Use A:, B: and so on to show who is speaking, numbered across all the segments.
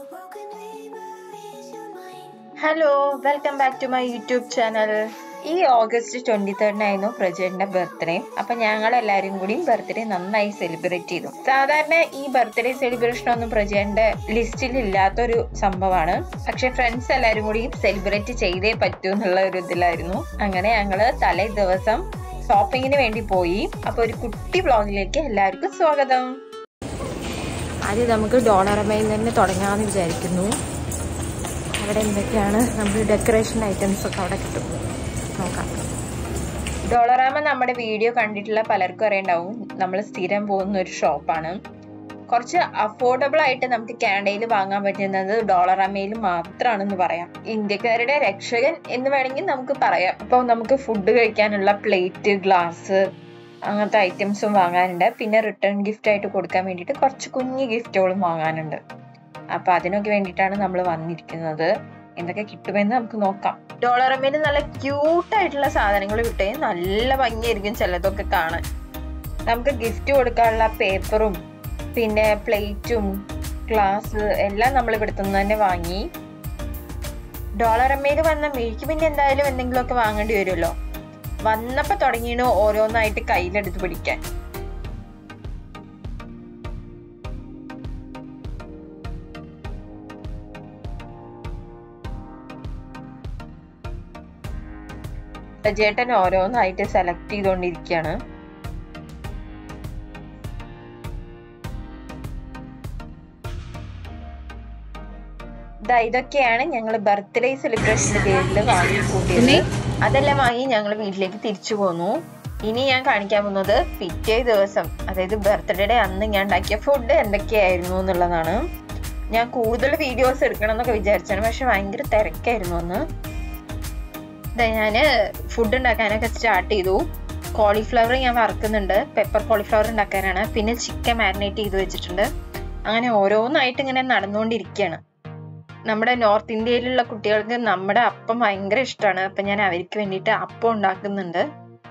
A: Hello welcome back to my YouTube channel ഈ August twenty തേർഡിനായിരുന്നു പ്രജയുടെ ബർത്ത്ഡേ അപ്പൊ ഞങ്ങൾ എല്ലാവരും കൂടി ബർത്ത്ഡേ നന്നായി സെലിബ്രേറ്റ് ചെയ്തു സാധാരണ ഈ ബർത്ത്ഡേ സെലിബ്രേഷൻ ഒന്നും പ്രജയുടെ ലിസ്റ്റിൽ ഇല്ലാത്തൊരു സംഭവമാണ് പക്ഷെ ഫ്രണ്ട്സ് എല്ലാവരും കൂടി സെലിബ്രേറ്റ് ചെയ്തേ പറ്റൂ എന്നുള്ള ഒരു ഇതിലായിരുന്നു അങ്ങനെ ഞങ്ങള് തലേ ദിവസം ഷോപ്പിങ്ങിന് വേണ്ടി പോയി അപ്പൊ ഒരു കുട്ടി വ്ളോഗിലേക്ക് എല്ലാവർക്കും സ്വാഗതം ആദ്യം നമുക്ക് ഡോളറമയിൽ തന്നെ തുടങ്ങാമെന്ന് വിചാരിക്കുന്നു അവിടെ എന്തൊക്കെയാണ് നമുക്ക് ഡെക്കറേഷൻ ഐറ്റംസ് ഒക്കെ അവിടെ കിട്ടും നോക്കാം ഡോളറാമ നമ്മുടെ വീഡിയോ കണ്ടിട്ടുള്ള പലർക്കും അറിയണ്ടാവും നമ്മൾ സ്ഥിരം പോകുന്ന ഒരു ഷോപ്പാണ് കുറച്ച് അഫോർഡബിൾ ആയിട്ട് നമുക്ക് കാനഡയിൽ വാങ്ങാൻ പറ്റുന്നത് ഡോളറാമയിൽ മാത്രമാണെന്ന് പറയാം ഇന്ത്യക്കാരുടെ രക്ഷകൻ എന്ന് വേണമെങ്കിൽ നമുക്ക് പറയാം അപ്പോൾ നമുക്ക് ഫുഡ് കഴിക്കാനുള്ള പ്ലേറ്റ് ഗ്ലാസ് അങ്ങനത്തെ ഐറ്റംസും വാങ്ങാനുണ്ട് പിന്നെ റിട്ടേൺ ഗിഫ്റ്റ് ആയിട്ട് കൊടുക്കാൻ വേണ്ടിയിട്ട് കുറച്ച് കുഞ്ഞു ഗിഫ്റ്റുകളും വാങ്ങാനുണ്ട് അപ്പൊ അതിനൊക്കെ വേണ്ടിയിട്ടാണ് നമ്മൾ വന്നിരിക്കുന്നത് എന്തൊക്കെ കിട്ടുമെന്ന് നമുക്ക് നോക്കാം ഡോളറമേല് നല്ല ക്യൂട്ട് ആയിട്ടുള്ള സാധനങ്ങൾ കിട്ടേ നല്ല ഭംഗിയായിരിക്കും ചിലതൊക്കെ കാണാൻ നമുക്ക് ഗിഫ്റ്റ് കൊടുക്കാനുള്ള പേപ്പറും പിന്നെ പ്ലേറ്റും ഗ്ലാസ് എല്ലാം നമ്മൾ ഇവിടുത്തെ നിന്ന് തന്നെ വാങ്ങി ഡോളറമ്മയിൽ വന്ന മിഴിക്ക് പിന്നെ എന്തായാലും എന്തെങ്കിലുമൊക്കെ വാങ്ങേണ്ടി വരുമല്ലോ വന്നപ്പോ തുടങ്ങിയാണ് ഓരോന്നായിട്ട് കയ്യിലെടുത്ത് പിടിക്കാൻ ചേട്ടൻ ഓരോന്നായിട്ട് സെലക്ട് ചെയ്തുകൊണ്ടിരിക്കുകയാണ് ഇതൊക്കെയാണ് ഞങ്ങൾ ബർത്ത്ഡേ സെലിബ്രേഷന്റെ പേരിൽ വാങ്ങി കൂട്ടിയത് അതെല്ലാം വാങ്ങി ഞങ്ങൾ വീട്ടിലേക്ക് തിരിച്ചു പോന്നു ഇനി ഞാൻ കാണിക്കാൻ പോകുന്നത് പിറ്റേ ദിവസം അതായത് ബർത്ത്ഡേയുടെ അന്ന് ഞാൻ ഉണ്ടാക്കിയ ഫുഡ് എന്തൊക്കെയായിരുന്നു എന്നുള്ളതാണ് ഞാൻ കൂടുതൽ വീഡിയോസ് എടുക്കണം എന്നൊക്കെ വിചാരിച്ചാണ് പക്ഷെ ഭയങ്കര തിരക്കായിരുന്നു അന്ന് ഞാന് ഫുഡ് ഉണ്ടാക്കാനൊക്കെ സ്റ്റാർട്ട് ചെയ്തു കോളിഫ്ലവർ ഞാൻ വറുക്കുന്നുണ്ട് പെപ്പർ കോളിഫ്ലവർ ഉണ്ടാക്കാനാണ് പിന്നെ ചിക്കൻ മാരിനേറ്റ് ചെയ്ത് വെച്ചിട്ടുണ്ട് അങ്ങനെ ഓരോന്നായിട്ട് ഇങ്ങനെ നടന്നുകൊണ്ടിരിക്കുകയാണ് നമ്മുടെ നോർത്ത് ഇന്ത്യയിലുള്ള കുട്ടികൾക്ക് നമ്മുടെ അപ്പം ഭയങ്കര ഇഷ്ടമാണ് അപ്പൊ ഞാൻ അവർക്ക് വേണ്ടിയിട്ട് അപ്പം ഉണ്ടാക്കുന്നുണ്ട്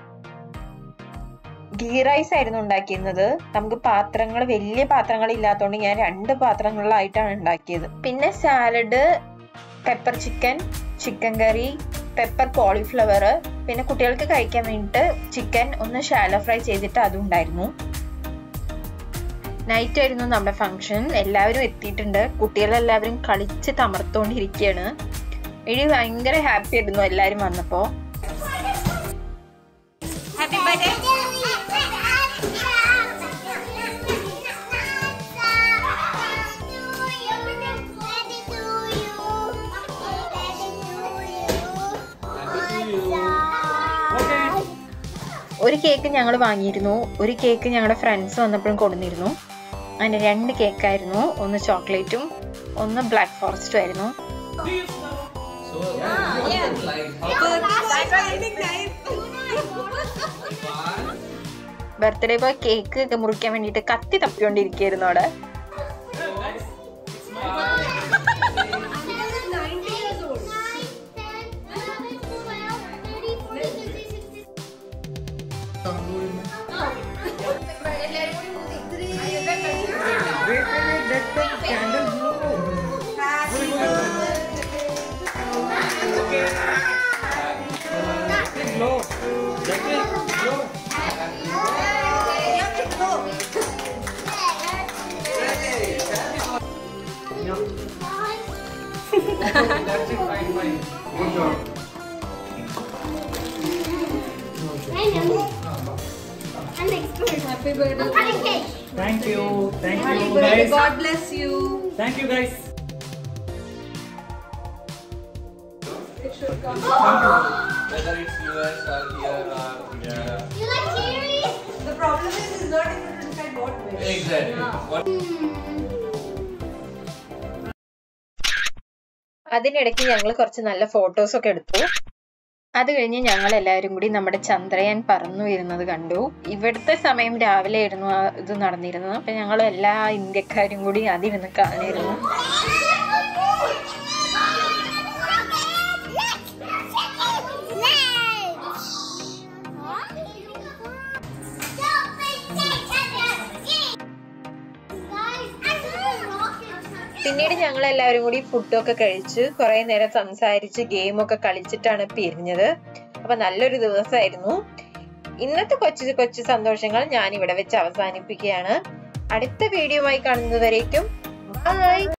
A: ഗീ റൈസ് ആയിരുന്നു ഉണ്ടാക്കിയിരുന്നത് നമുക്ക് പാത്രങ്ങൾ വലിയ പാത്രങ്ങൾ ഇല്ലാത്തതുകൊണ്ട് ഞാൻ രണ്ട് പാത്രങ്ങളിലായിട്ടാണ് ഉണ്ടാക്കിയത് പിന്നെ salad pepper chicken chicken curry pepper cauliflower പിന്നെ കുട്ടികൾക്ക് കഴിക്കാൻ വേണ്ടിയിട്ട് ചിക്കൻ ഒന്ന് ഷാലോ ഫ്രൈ ചെയ്തിട്ട് അതും ഉണ്ടായിരുന്നു നൈറ്റ് ആയിരുന്നു നമ്മുടെ ഫംഗ്ഷൻ എല്ലാവരും എത്തിയിട്ടുണ്ട് കുട്ടികളെല്ലാവരും കളിച്ച് തമർത്തോണ്ടിരിക്കുകയാണ് ഇനി ഭയങ്കര ഹാപ്പി ആയിരുന്നു എല്ലാവരും വന്നപ്പോ ഹാപ്പി ബർത്ത്ഡേ ഒരു കേക്ക് ഞങ്ങൾ വാങ്ങിയിരുന്നു ഒരു കേക്ക് ഞങ്ങളുടെ ഫ്രണ്ട്സ് വന്നപ്പോഴും കൊടുന്നിരുന്നു അങ്ങനെ രണ്ട് കേക്കായിരുന്നു ഒന്ന് ചോക്ലേറ്റും ഒന്ന് ബ്ലാക്ക് ഫോറസ്റ്റും ആയിരുന്നു ബർത്ത്ഡേ ബോയ് കേക്ക് ഒക്കെ മുറിക്കാൻ വേണ്ടിട്ട് കത്തി തപ്പിക്കൊണ്ടിരിക്കുകയായിരുന്നു അവിടെ
B: Happy birthday.
C: Thank you. Thank
B: Happy
C: you,
B: birthday.
C: guys.
B: God bless you.
C: Thank you, guys.
B: It should come.
D: whether it's US or here or India.
E: You like cherries?
B: The problem is, it's not able to decide what way.
D: Exactly. What
A: അതിനിടയ്ക്ക് ഞങ്ങൾ കുറച്ച് നല്ല photos ഒക്കെ എടുത്തു അത് കഴിഞ്ഞ് ഞങ്ങൾ എല്ലാവരും കൂടി നമ്മുടെ ചന്ദ്രയാൻ പറന്നു വരുന്നത് കണ്ടു ഇവിടുത്തെ സമയം രാവിലെ ആയിരുന്നു ആ ഇത് നടന്നിരുന്നത് അപ്പൊ ഞങ്ങൾ എല്ലാ ഇന്ത്യക്കാരും കൂടി അതിരുന്ന് കാണിരുന്നു
E: Guys, I saw a rocket.
A: പിന്നീട് ഞങ്ങൾ എല്ലാവരും കൂടി ഫുഡൊക്കെ കഴിച്ച് കുറെ നേരം സംസാരിച്ച് ഗെയിമൊക്കെ കളിച്ചിട്ടാണ് പിരിഞ്ഞത് അപ്പൊ നല്ലൊരു ദിവസമായിരുന്നു ഇന്നത്തെ കൊച്ചു കൊച്ചു സന്തോഷങ്ങൾ ഞാൻ ഇവിടെ വെച്ച് അവസാനിപ്പിക്കുകയാണ് അടുത്ത വീഡിയോയുമായി കാണുന്നതുവരേക്കും ബൈ